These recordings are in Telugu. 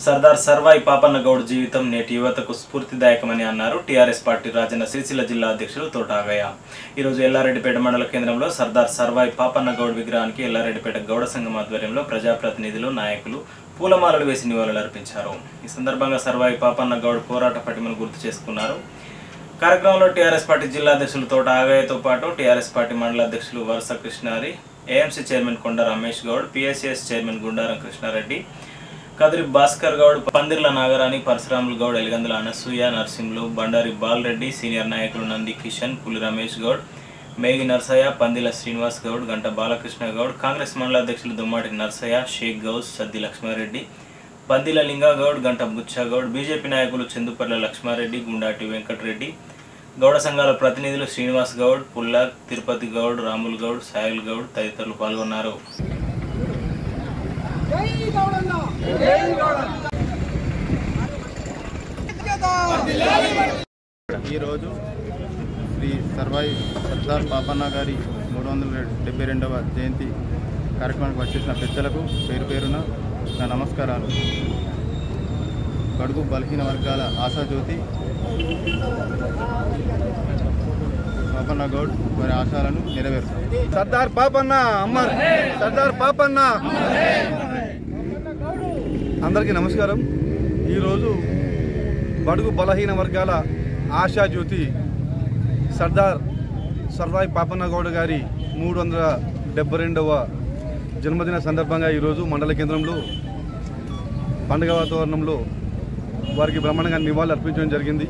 సర్దార్ సర్వాయి పాపన్న గౌడ్ జీవితం నేటి యువతకు స్ఫూర్తిదాయకమని అన్నారు టీఆర్ఎస్ పార్టీ రాజన్న సిరిసిల్ల జిల్లా అధ్యక్షులు తోటాగయ్య ఈరోజు ఎల్లారెడ్డిపేట మండల కేంద్రంలో సర్దార్ సర్వాయి పాపన్న గౌడ్ విగ్రహానికి ఎల్లారెడ్డిపేట గౌడ సంఘం ఆధ్వర్యంలో ప్రజాప్రతినిధులు నాయకులు పూలమాలలు వేసి నివాళులర్పించారు ఈ సందర్భంగా సర్వాయి పాపన్న గౌడ్ పోరాట పటిమను గుర్తు చేసుకున్నారు కార్యక్రమంలో టీఆర్ఎస్ పార్టీ జిల్లా అధ్యక్షులు తోట ఆగయ్యతో పాటు టీఆర్ఎస్ పార్టీ మండల అధ్యక్షులు వరుస కృష్ణారి AMC chairman Konda Ramesh Goud PSCS chairman Gundaram Krishna Reddy Kadiri Bhaskar Goud Pandirla Nagarani Parashuramulu Goud Eligandula Anasuya Narsimhulu Bandari Bala Reddy senior నాయకులు నంది కిషన్ పులి రమేష్ గౌడ్ మేగి నర్సయ్య పందిల శ్రీనివాస్ గౌడ్ గంట బాలకృష్ణ గౌడ్ కాంగ్రెస్ మండల అధ్యక్షులు దుమ్మాటి నర్సయ్య షేక్ గౌస్ సద్ది లక్ష్మారెడ్డి పందిల లింగగౌడ్ గంట బుచ్చగౌడ్ బీజేపీ నాయకులు చందుపర్ల లక్ష్మారెడ్డి గుండాటి వెంకటరెడ్డి గౌడ సంఘాల ప్రతినిధులు శ్రీనివాస్ గౌడ్ పుల్లా తిరుపతి గౌడ్ రాముల్ గౌడ్ సాయిల్ గౌడ్ తదితరులు పాల్గొన్నారు ఈరోజు శ్రీ సర్వాయి సర్దార్ పాపన్న గారి మూడు వందల డెబ్బై రెండవ జయంతి కార్యక్రమానికి వచ్చేసిన పెద్దలకు పేరు పేరున నా నమస్కారాలు కడుగు బలహీన వర్గాల ఆశాజ్యోతి పాపన్న గౌడ్ వారి ఆశయాలను నెరవేరుతారు సర్దార్ పాపన్న అమ్మర్ సర్దార్ పాపన్న అందరికీ నమస్కారం ఈరోజు బడుగు బలహీన వర్గాల ఆశాజ్యోతి సర్దార్ సర్వాయి పాపన్న గౌడ్ గారి మూడు వందల డెబ్బై రెండవ జన్మదిన సందర్భంగా ఈరోజు మండల కేంద్రంలో పండుగ వాతావరణంలో వారికి బ్రహ్మాండంగా నివాళులు అర్పించడం జరిగింది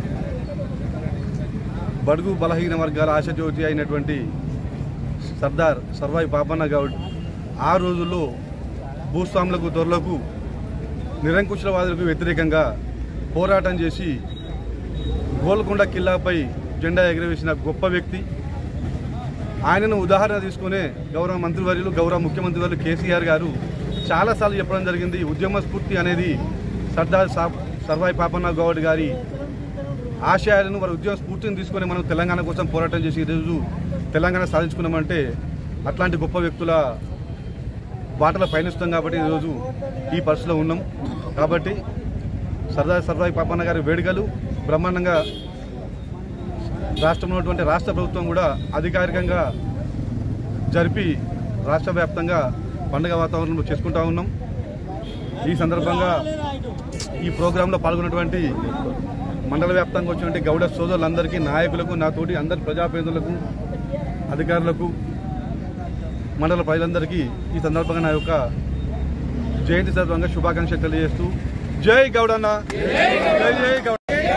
బడుగు బలహీన వర్గాల ఆశాజ్యోతి అయినటువంటి సర్దార్ సర్వాయి పాపన్న గౌడ్ ఆ రోజుల్లో భూస్వాములకు దొరలకు నిరంకుశవాదులకు వ్యతిరేకంగా పోరాటం చేసి గోల్కొండ కిల్లాపై జెండా ఎగరవేసిన గొప్ప వ్యక్తి ఆయనను ఉదాహరణ తీసుకునే గౌరవ మంత్రివర్యులు గౌరవ ముఖ్యమంత్రి వర్యులు కేసీఆర్ గారు చాలాసార్లు చెప్పడం జరిగింది ఉద్యమ స్ఫూర్తి అనేది సర్దార్ సా- సర్వాయి పాపన్న గౌడ్ గారి ఆశయాలను వారి ఉద్యమ స్ఫూర్తిని తీసుకొని మనం తెలంగాణ కోసం పోరాటం చేసి ఈరోజు తెలంగాణ సాధించుకున్నామంటే అట్లాంటి గొప్ప వ్యక్తుల బాటలో పయనిస్తాం కాబట్టి ఈరోజు ఈ పరిస్థితిలో ఉన్నాం కాబట్టి సర్దార్ సర్వాయి పాపన్న గారి వేడుకలు బ్రహ్మాండంగా రాష్ట్రంలో ఉన్నటువంటి రాష్ట్ర ప్రభుత్వం కూడా అధికారికంగా జరిపి రాష్ట్ర వ్యాప్తంగా పండుగ వాతావరణంలో చేసుకుంటా ఉన్నాం ఈ సందర్భంగా ఈ ప్రోగ్రాంలో పాల్గొన్నటువంటి మండల వ్యాప్తంగా వచ్చినటువంటి గౌడ సోదరులందరికీ నాయకులకు నాతోటి అందరి ప్రజాప్రతినిధులకు అధికారులకు మండల ప్రజలందరికీ ఈ సందర్భంగా నా యొక్క జయంతి సందర్భంగా శుభాకాంక్షలు తెలియజేస్తూ జై గౌడన్న జై జై గౌడ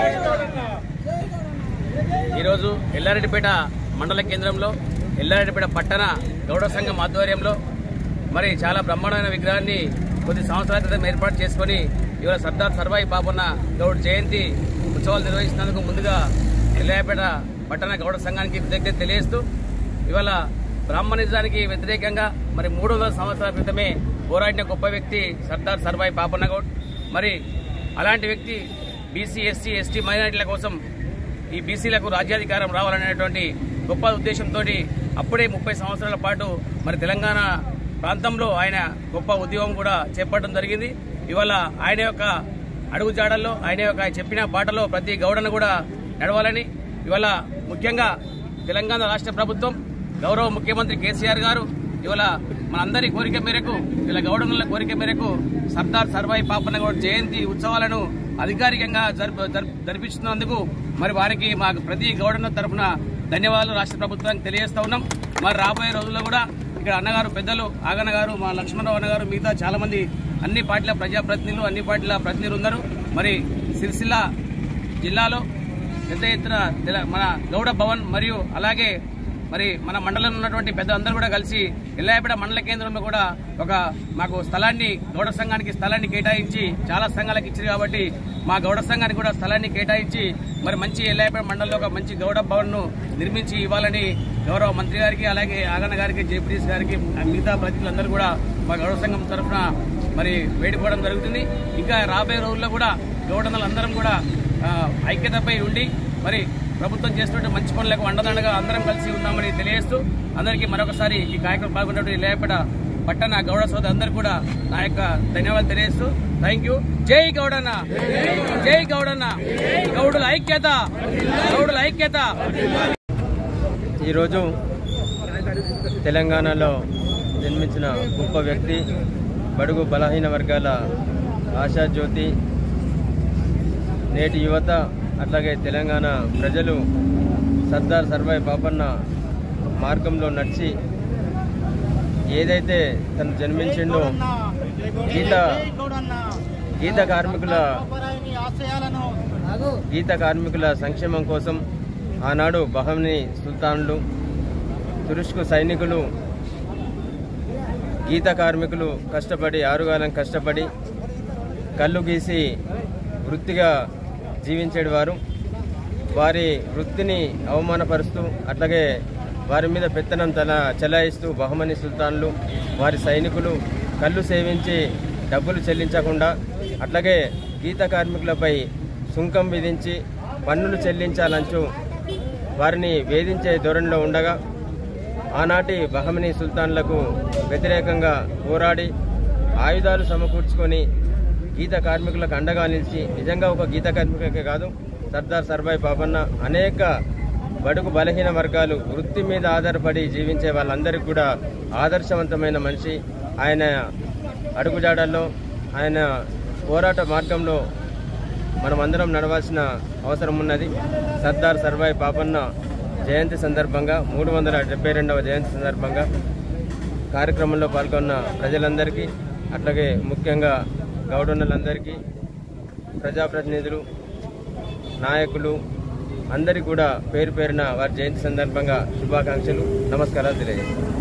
ఈరోజు ఎల్లారెడ్డిపేట మండల కేంద్రంలో ఎల్లారెడ్డిపేట పట్టణ గౌడ సంఘం ఆధ్వర్యంలో మరి చాలా బ్రహ్మాండమైన విగ్రహాన్ని కొద్ది సంవత్సరాల క్రితం ఏర్పాటు చేసుకొని ఇవాళ సర్దార్ సర్వాయి పాపన్న గౌడ్ జయంతి ఉత్సవాలు నిర్వహిస్తున్నందుకు ముందుగా ఎల్లారెడ్డిపేట పట్టణ గౌడ సంఘానికి కృతజ్ఞత తెలియజేస్తూ ఇవాళ బ్రాహ్మణిజానికి వ్యతిరేకంగా మరి మూడు వందల సంవత్సరాల క్రితమే పోరాడిన గొప్ప వ్యక్తి సర్దార్ సర్వాయి పాపన్న గౌడ్ మరి అలాంటి వ్యక్తి బీసీ ఎస్సీ ఎస్టీ మైనారిటీల కోసం ఈ బీసీలకు రాజ్యాధికారం రావాలనేటువంటి గొప్ప ఉద్దేశంతో అప్పుడే ముప్పై సంవత్సరాల పాటు మరి తెలంగాణ ప్రాంతంలో ఆయన గొప్ప ఉద్యమం కూడా చేపట్టడం జరిగింది ఇవాళ ఆయన యొక్క అడుగుజాడల్లో ఆయన యొక్క చెప్పిన బాటలో ప్రతి గౌడను కూడా నడవాలని ఇవాళ ముఖ్యంగా తెలంగాణ రాష్ట్ర ప్రభుత్వం గౌరవ ముఖ్యమంత్రి కేసీఆర్ గారు ఇవాళ మనందరి కోరిక మేరకు ఇలా గౌడనుల కోరిక మేరకు సర్దార్ సర్వాయి పాపన్న గౌడ్ జయంతి ఉత్సవాలను అధికారికంగా జరుపు జరుపు- జరిపిస్తున్నందుకు మరి వారికి మా ప్రతి గౌడన తరఫున ధన్యవాదాలు రాష్ట్ర ప్రభుత్వానికి తెలియజేస్తా ఉన్నాం మరి రాబోయే రోజుల్లో కూడా ఇక్కడ అన్నగారు పెద్దలు ఆగన్న గారు మా లక్ష్మణరావు అన్న గారు మిగతా చాలా మంది అన్ని పార్టీల ప్రజాప్రతినిధులు అన్ని పార్టీల ప్రతినిధులు ఉన్నారు మరి సిరిసిల్ల జిల్లాలో పెద్ద ఎత్తున తెల- మన గౌడ భవన్ మరియు అలాగే మరి మన మండలంలో ఉన్నటువంటి పెద్ద అందరూ కూడా కలిసి ఎల్లాయపేట మండల కేంద్రంలో కూడా ఒక మాకు స్థలాన్ని గౌడ సంఘానికి స్థలాన్ని కేటాయించి చాలా సంఘాలకు ఇచ్చారు కాబట్టి మా గౌడ సంఘానికి కూడా స్థలాన్ని కేటాయించి మరి మంచి ఎల్లాయపేట మండలంలో ఒక మంచి గౌడ భవన్ను నిర్మించి ఇవ్వాలని గౌరవ మంత్రి గారికి అలాగే ఆగన్న గారికి జేపీడీసీ గారికి మిగతా ప్రతినిధులందరూ కూడా మా గౌడ సంఘం తరఫున మరి వేడుకోవడం జరుగుతుంది ఇంకా రాబోయే రోజుల్లో కూడా గౌడన్నలందరం కూడా ఆ, ఐక్యతపై ఉండి మరి ప్రభుత్వం చేస్తున్న మంచి పనులకు అండదండగా అందరం కలిసి ఉన్నామని తెలియజేస్తూ అందరికీ మరొకసారి ఈ కార్యక్రమం పాల్గొన్నటువంటి లేపేట పట్టణ గౌడ సోదరు కూడా నా యొక్క ధన్యవాదాలు తెలియజేస్తూ థ్యాంక్ యూ జై గౌడన్న జై గౌడన్న గౌడుల ఐక్యత గౌడుల ఐక్యత ఈరోజు తెలంగాణలో జన్మించిన గొప్ప వ్యక్తి బడుగు బలహీన వర్గాల ఆశాజ్యోతి నేటి యువత అట్లాగే తెలంగాణ ప్రజలు సర్దార్ సర్వాయి పాపన్న మార్గంలో నడిచి ఏదైతే తను జన్మించిండో గీత గీత కార్మికుల గీత కార్మికుల సంక్షేమం కోసం ఆనాడు బహమని సుల్తాన్లు తురుష్కు సైనికులు గీత కార్మికులు కష్టపడి ఆరుగాలం కష్టపడి కళ్ళు గీసి వృత్తిగా జీవించేవారు వారి వృత్తిని అవమానపరుస్తూ అట్లాగే వారి మీద పెత్తనం తల చెలాయిస్తూ బహుమని సుల్తాన్లు వారి సైనికులు కళ్ళు సేవించి డబ్బులు చెల్లించకుండా అట్లాగే గీత కార్మికులపై సుంకం విధించి పన్నులు చెల్లించాలంచు వారిని వేధించే ధోరణిలో ఉండగా ఆనాటి బహమనీ సుల్తాన్లకు వ్యతిరేకంగా పోరాడి ఆయుధాలు సమకూర్చుకొని గీత కార్మికులకు అండగా నిలిచి నిజంగా ఒక గీత కార్మికులకే కాదు సర్దార్ సర్వాయి పాపన్న అనేక బడుగు బలహీన వర్గాలు వృత్తి మీద ఆధారపడి జీవించే వాళ్ళందరికీ కూడా ఆదర్శవంతమైన మనిషి ఆయన అడుగుజాడల్లో ఆయన పోరాట మార్గంలో మనమందరం నడవాల్సిన అవసరం ఉన్నది సర్దార్ సర్వాయి పాపన్న జయంతి సందర్భంగా మూడు వందల డెబ్బై రెండవ జయంతి సందర్భంగా కార్యక్రమంలో పాల్గొన్న ప్రజలందరికీ అట్లాగే ముఖ్యంగా గౌడన్నలందరికీ ప్రజాప్రతినిధులు నాయకులు అందరికీ కూడా పేరు పేరున వారి జయంతి సందర్భంగా శుభాకాంక్షలు నమస్కారాలు తెలియజేస్తాను